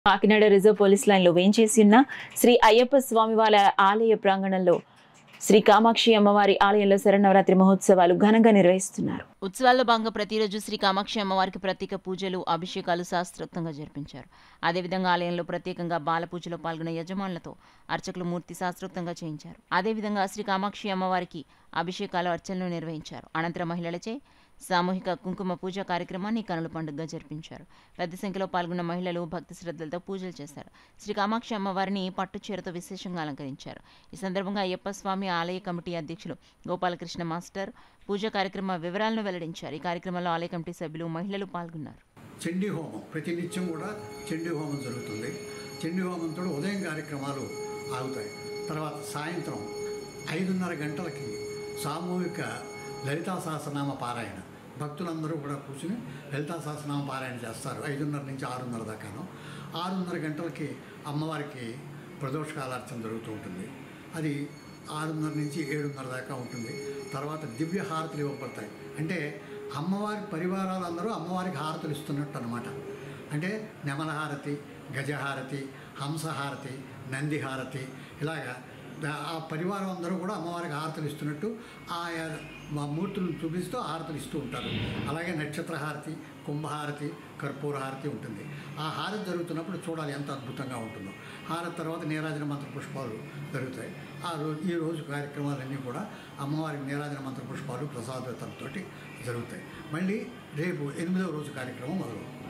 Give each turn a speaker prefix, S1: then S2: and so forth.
S1: Kakinada reserve police లైన్లో వేంచేసి ఉన్న శ్రీ అయ్యప్ప స్వామి వాళ్ళ ఆలయ ప్రాంగణంలో శ్రీ కామాక్షి అమ్మవారి ఆలయంలో శరన్నవరాత్రి మహోత్సవాలు ఘనంగా నిర్వహిస్తున్నారు
S2: ఉత్సవాల్లో భాగంగా ప్రతిరోజు శ్రీ కామాక్షి అమ్మవారికి ప్రత్యేక పూజలు అభిషేకాలు శాస్త్రోక్తంగా జరిపించారు అదేవిధంగా ఆలయంలో ప్రత్యేకంగా బాల పూజలో పాల్గొన్న యజమానులతో అర్చకులు మూర్తి శాస్త్రోక్తంగా చేయించారు అదేవిధంగా శ్రీ కామాక్షి అమ్మవారికి అభిషేకాలు అర్చనలు నిర్వహించారు అనంతరం మహిళలచే సామూహిక కుంకుమ పూజ కార్యక్రమాన్ని కనుల పండుగగా జరిపించారు పెద్ద సంఖ్యలో పాల్గొన్న మహిళలు భక్తి శ్రద్ధలతో పూజలు చేశారు శ్రీ కామాక్షి అమ్మవారిని పట్టు చీరతో విశేషంగా అలంకరించారు ఈ సందర్భంగా అయ్యప్ప స్వామి ఆలయ కమిటీ అధ్యక్షులు గోపాలకృష్ణ మాస్టర్ పూజ కార్యక్రమ వివరాలను వెల్లడించారు ఈ కార్యక్రమంలో ఆలయ కమిటీ సభ్యులు మహిళలు పాల్గొన్నారు
S3: చండీ హోమం ప్రతినిత్యం కూడా చండీ హోమం జరుగుతుంది చండీ హోమంతో ఉదయం కార్యక్రమాలు ఆగుతాయి తర్వాత సాయంత్రం ఐదున్నర గంటలకి సామూహిక లలితా సహస్రనామ పారాయణ భక్తులందరూ కూడా కూర్చుని లలితా సహస్రనామ పారాయణ చేస్తారు ఐదున్నర నుంచి ఆరున్నర దాకాను ఆరున్నర గంటలకి అమ్మవారికి ప్రదోషకాలార్చన జరుగుతూ ఉంటుంది అది ఆరున్నర నుంచి ఏడున్నర దాకా ఉంటుంది తర్వాత దివ్య హారతులు ఇవ్వబడతాయి అంటే అమ్మవారి పరివారాలందరూ అమ్మవారికి హారతులు ఇస్తున్నట్టు అనమాట అంటే నెమలహారతి గజహారతి హంసహారతి నందిహారతి ఇలాగా దా- ఆ పరివారం అందరూ కూడా అమ్మవారికి హారతులు ఇస్తున్నట్టు ఆయా మా మూర్తులను చూపిస్తూ హారతులు ఇస్తూ ఉంటారు అలాగే నక్షత్ర హారతి కుంభహారతి కర్పూర హారతి ఉంటుంది ఆ హారతి జరుగుతున్నప్పుడు చూడాలి ఎంత అద్భుతంగా ఉంటుందో హారతి తర్వాత నీరాజన మంత్ర పుష్పాలు జరుగుతాయి ఆ రోజు ఈ రోజు కార్యక్రమాలన్నీ కూడా అమ్మవారికి నీరాజన మంత్ర పుష్పాలు ప్రసాద వితరణతో జరుగుతాయి మళ్ళీ రేపు ఎనిమిదవ రోజు కార్యక్రమం మొదలవుతుంది